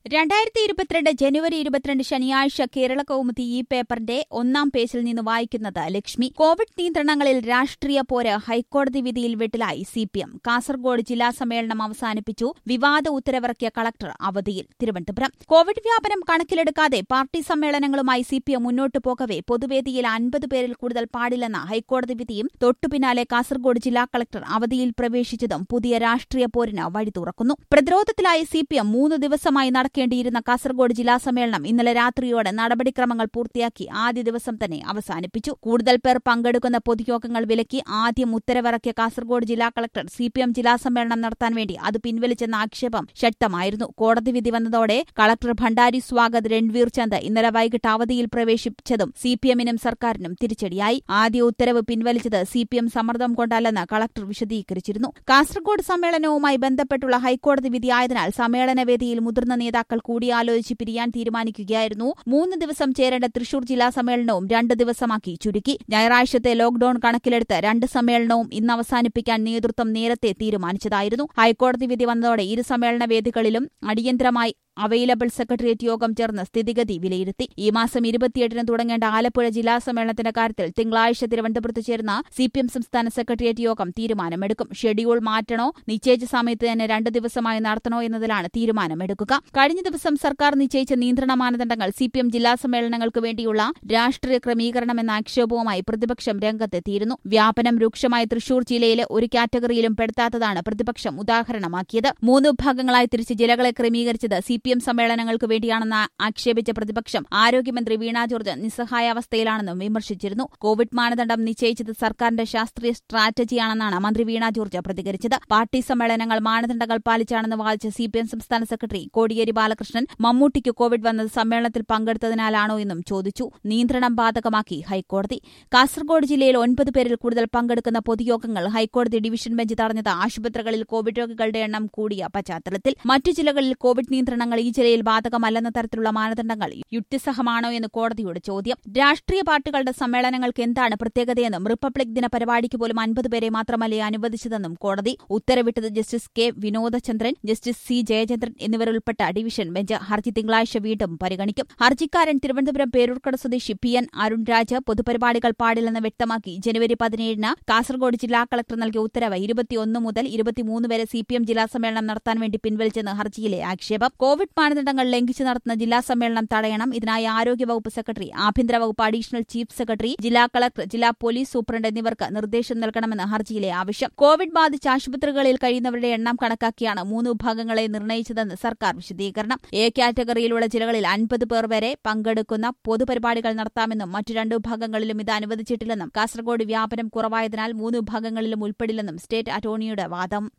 രണ്ടായിരത്തി ഇരുപത്തിരണ്ട് ജനുവരി ഇരുപത്തിരണ്ട് ശനിയാഴ്ച കേരള കൗമുദി ഈ പേപ്പറിന്റെ ഒന്നാം പേജിൽ നിന്ന് വായിക്കുന്നത് ലക്ഷ്മി കോവിഡ് നിയന്ത്രണങ്ങളിൽ രാഷ്ട്രീയ പോര് ഹൈക്കോടതി വിധിയിൽ വെട്ടിലായി സിപിഎം കാസർഗോഡ് ജില്ലാ സമ്മേളനം അവസാനിപ്പിച്ചു വിവാദ ഉത്തരവിറക്കിയ കളക്ടർ അവധിയിൽ തിരുവനന്തപുരം കോവിഡ് വ്യാപനം കണക്കിലെടുക്കാതെ പാർട്ടി സമ്മേളനങ്ങളുമായി സിപിഎം മുന്നോട്ടു പോകവെ പൊതുവേദിയിൽ അൻപത് പേരിൽ കൂടുതൽ പാടില്ലെന്ന ഹൈക്കോടതി വിധിയും തൊട്ടുപിന്നാലെ കാസർഗോഡ് ജില്ലാ കളക്ടർ അവധിയിൽ പ്രവേശിച്ചതും പുതിയ രാഷ്ട്രീയ പോരിന് വഴി തുറക്കുന്നു പ്രതിരോധത്തിലായി സിപിഎം മൂന്ന് ദിവസമായി നടക്കേണ്ടിയിരുന്ന കാസർഗോഡ് ജില്ലാ സമ്മേളനം ഇന്നലെ രാത്രിയോടെ നടപടിക്രമങ്ങൾ പൂർത്തിയാക്കി ആദ്യ ദിവസം തന്നെ അവസാനിപ്പിച്ചു കൂടുതൽ പേർ പങ്കെടുക്കുന്ന പൊതുയോഗങ്ങൾ വിലക്കി ആദ്യം ഉത്തരവിറക്കിയ കാസർഗോഡ് ജില്ലാ കളക്ടർ സിപിഎം ജില്ലാ സമ്മേളനം നടത്താൻ വേണ്ടി അത് പിൻവലിച്ചെന്ന ആക്ഷേപം ശക്തമായിരുന്നു കോടതി വിധി വന്നതോടെ കളക്ടർ ഭണ്ഡാരി സ്വാഗത് രൺവീർ ചന്ദ് ഇന്നലെ വൈകിട്ട് അവധിയിൽ പ്രവേശിച്ചതും സിപിഎമ്മിനും സർക്കാരിനും തിരിച്ചടിയായി ആദ്യ ഉത്തരവ് പിൻവലിച്ചത് സിപിഎം സമ്മർദ്ദം കൊണ്ടല്ലെന്ന് കളക്ടർ വിശദീകരിച്ചിരുന്നു കാസർഗോഡ് സമ്മേളനവുമായി ബന്ധപ്പെട്ടുള്ള ഹൈക്കോടതി വിധിയായതിനാൽ സമ്മേളനവേദിയിൽ മുതിർന്ന നേതാക്കൾ കൂടിയാലോചിച്ച് പിരിയാൻ തീരുമാനിക്കുകയായിരുന്നു മൂന്ന് ദിവസം ചേരേണ്ട തൃശൂർ ജില്ലാ സമ്മേളനവും രണ്ട് ദിവസമാക്കി ചുരുക്കി ഞായറാഴ്ചത്തെ ലോക്ഡൌൺ കണക്കിലെടുത്ത് രണ്ട് സമ്മേളനവും ഇന്ന് അവസാനിപ്പിക്കാൻ നേതൃത്വം നേരത്തെ തീരുമാനിച്ചതായിരുന്നു ഹൈക്കോടതി വിധി വന്നതോടെ ഇരു സമ്മേളന വേദികളിലും അടിയന്തരമായി അവൈലബിൾ സെക്രട്ടേറിയറ്റ് യോഗം ചേർന്ന് സ്ഥിതിഗതി വിലയിരുത്തി ഈ മാസം ഇരുപത്തിയെട്ടിന് തുടങ്ങേണ്ട ആലപ്പുഴ ജില്ലാ സമ്മേളനത്തിന്റെ കാര്യത്തിൽ തിങ്കളാഴ്ച തിരുവനന്തപുരത്ത് ചേർന്ന സിപിഎം സംസ്ഥാന സെക്രട്ടേറിയറ്റ് യോഗം തീരുമാനമെടുക്കും ഷെഡ്യൂൾ മാറ്റണോ നിശ്ചയിച്ച സമയത്ത് തന്നെ രണ്ട് ദിവസമായി നടത്തണോ എന്നതിലാണ് തീരുമാനമെടുക്കുക കഴിഞ്ഞ ദിവസം സർക്കാർ നിശ്ചയിച്ച നിയന്ത്രണ മാനദണ്ഡങ്ങൾ സിപിഎം ജില്ലാ സമ്മേളനങ്ങൾക്ക് വേണ്ടിയുള്ള രാഷ്ട്രീയ ക്രമീകരണമെന്ന ആക്ഷേപവുമായി പ്രതിപക്ഷം രംഗത്തെത്തിയിരുന്നു വ്യാപനം രൂക്ഷമായ തൃശൂർ ജില്ലയിലെ ഒരു കാറ്റഗറിയിലും പെടുത്താത്തതാണ് പ്രതിപക്ഷം ഉദാഹരണമാക്കിയത് മൂന്ന് വിഭാഗങ്ങളായി തിരിച്ച് ജില്ലകളെ ക്രമീകരിച്ചത് സിപിഎം സമ്മേളനങ്ങൾക്ക് വേണ്ടിയാണെന്ന് ആക്ഷേപിച്ച പ്രതിപക്ഷം ആരോഗ്യമന്ത്രി വീണ ജോർജ് നിസ്സഹായാവസ്ഥയിലാണെന്നും വിമർശിച്ചിരുന്നു കോവിഡ് മാനദണ്ഡം നിശ്ചയിച്ചത് സർക്കാരിന്റെ ശാസ്ത്രീയ സ്ട്രാറ്റജിയാണെന്നാണ് മന്ത്രി വീണ ജോർജ് പ്രതികരിച്ചത് പാർട്ടി സമ്മേളനങ്ങൾ മാനദണ്ഡങ്ങൾ പാലിച്ചാണെന്ന് വാദിച്ച സിപിഎം സംസ്ഥാന സെക്രട്ടറി കോടിയേരി ബാലകൃഷ്ണൻ മമ്മൂട്ടിക്ക് കോവിഡ് വന്നത് സമ്മേളനത്തിൽ പങ്കെടുത്തതിനാലാണോ എന്നും ചോദിച്ചു നിയന്ത്രണം ബാധകമാക്കി ഹൈക്കോടതി കാസർഗോഡ് ജില്ലയിൽ ഒൻപത് പേരിൽ കൂടുതൽ പങ്കെടുക്കുന്ന പൊതുയോഗങ്ങൾ ഹൈക്കോടതി ഡിവിഷൻ ബെഞ്ച് തടഞ്ഞത് ആശുപത്രികളിൽ കോവിഡ് രോഗികളുടെ എണ്ണം കൂടിയ പശ്ചാത്തലത്തിൽ മറ്റു ജില്ലകളിൽ കോവിഡ് നിയന്ത്രണങ്ങൾ ഈ ജില്ലയിൽ ബാധകമല്ലെന്ന തരത്തിലുള്ള മാനദണ്ഡങ്ങൾ യുക്തിസഹമാണോ എന്ന് കോടതിയുടെ ചോദ്യം രാഷ്ട്രീയ പാർട്ടികളുടെ സമ്മേളനങ്ങൾക്ക് എന്താണ് പ്രത്യേകതയെന്നും റിപ്പബ്ലിക് ദിന പരിപാടിക്ക് പോലും അൻപത് പേരെ മാത്രമല്ലേ അനുവദിച്ചതെന്നും കോടതി ഉത്തരവിട്ടത് justice K Vinodachandran justice C Jayachandran എന്നിവരുൾപ്പെട്ട ഡിവിഷൻ ബെഞ്ച് ഹർജി തിങ്കളാഴ്ച വീണ്ടും പരിഗണിക്കും ഹർജിക്കാരൻ തിരുവനന്തപുരം പേരൂർക്കട സ്വദേശി പി എൻ അരുൺ രാജ് പൊതുപരിപാടികൾ പാടില്ലെന്ന് വ്യക്തമാക്കി ജനുവരി പതിനേഴിന് കാസർഗോഡ് ജില്ലാ കളക്ടർ നൽകിയ ഉത്തരവ് ഇരുപത്തിയൊന്ന് മുതൽ ഇരുപത്തിമൂന്ന് വരെ സിപിഎം ജില്ലാ സമ്മേളനം നടത്താൻ വേണ്ടി പിൻവലിച്ചെന്ന് ഹർജിയിലെ ആക്ഷേപം കോവിഡ് മാനദണ്ഡങ്ങൾ ലംഘിച്ച് നടത്തുന്ന ജില്ലാ സമ്മേളനം തടയണം ഇതിനായി ആരോഗ്യവകുപ്പ് സെക്രട്ടറി ആഭ്യന്തര വകുപ്പ് അഡീഷണൽ ചീഫ് സെക്രട്ടറി ജില്ലാ കളക്ടർ ജില്ലാ പോലീസ് സൂപ്രണ്ട് എന്നിവർക്ക് നിർദ്ദേശം നൽകണമെന്ന് ഹർജിയിലെ ആവശ്യം കോവിഡ് ബാധിച്ച ആശുപത്രികളിൽ കഴിയുന്നവരുടെ എണ്ണം കണക്കാക്കിയാണ് മൂന്ന് വിഭാഗങ്ങളെ നിർണയിച്ചതെന്ന് സർക്കാർ വിശദീകരണം എ കാറ്റഗറിയിലുള്ള ജില്ലകളിൽ അൻപത് പേർ വരെ പങ്കെടുക്കുന്ന പൊതുപരിപാടികൾ നടത്താമെന്നും മറ്റു രണ്ട് വിഭാഗങ്ങളിലും ഇത് അനുവദിച്ചിട്ടില്ലെന്നും കാസർഗോഡ് വ്യാപനം കുറവായതിനാൽ മൂന്ന് വിഭാഗങ്ങളിലും ഉൾപ്പെടില്ലെന്നും സ്റ്റേറ്റ് അറ്റോർണിയുടെ വാദം